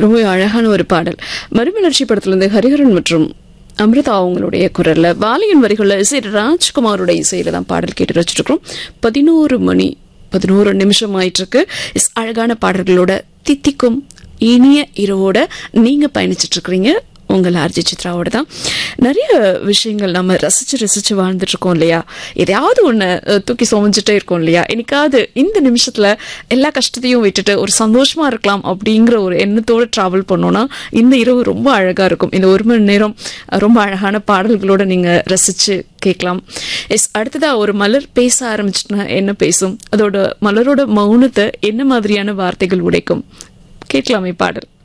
ரொம்ப அழகான ஒரு பாடல் மறுமலர்ச்சி படத்திலிருந்து ஹரிஹரன் மற்றும் அமிர்தா அவங்களுடைய குரல்ல வாலியன் வரிகள்ல இசை ராஜ்குமாரோட இசையில தான் பாடல் கேட்டு வச்சிருக்கிறோம் பதினோரு மணி பதினோரு நிமிஷம் ஆயிட்டு இருக்கு இஸ் அழகான பாடல்களோட தித்திக்கும் இனிய இரவோட நீங்க பயணிச்சிட்டு இருக்கிறீங்க உங்கள் ஆர்ஜி சித்ராவோட தான் நிறைய விஷயங்கள் நம்ம ரசிச்சு ரசிச்சு வாழ்ந்துட்டு இருக்கோம் இல்லையா எதையாவது ஒன்று தூக்கி சுமஞ்சிட்டே இருக்கோம் இல்லையா என்னைக்காவது இந்த நிமிஷத்துல எல்லா கஷ்டத்தையும் விட்டுட்டு ஒரு சந்தோஷமா இருக்கலாம் அப்படிங்கிற ஒரு எண்ணத்தோட டிராவல் பண்ணோம்னா இந்த இரவு ரொம்ப அழகா இருக்கும் இந்த ஒரு மணி நேரம் ரொம்ப அழகான பாடல்களோட நீங்க ரசிச்சு கேட்கலாம் எஸ் அடுத்ததா ஒரு மலர் பேச ஆரம்பிச்சுட்டுனா என்ன பேசும் அதோட மலரோட மௌனத்தை என்ன மாதிரியான வார்த்தைகள் உடைக்கும் கேட்கலாமே பாடல்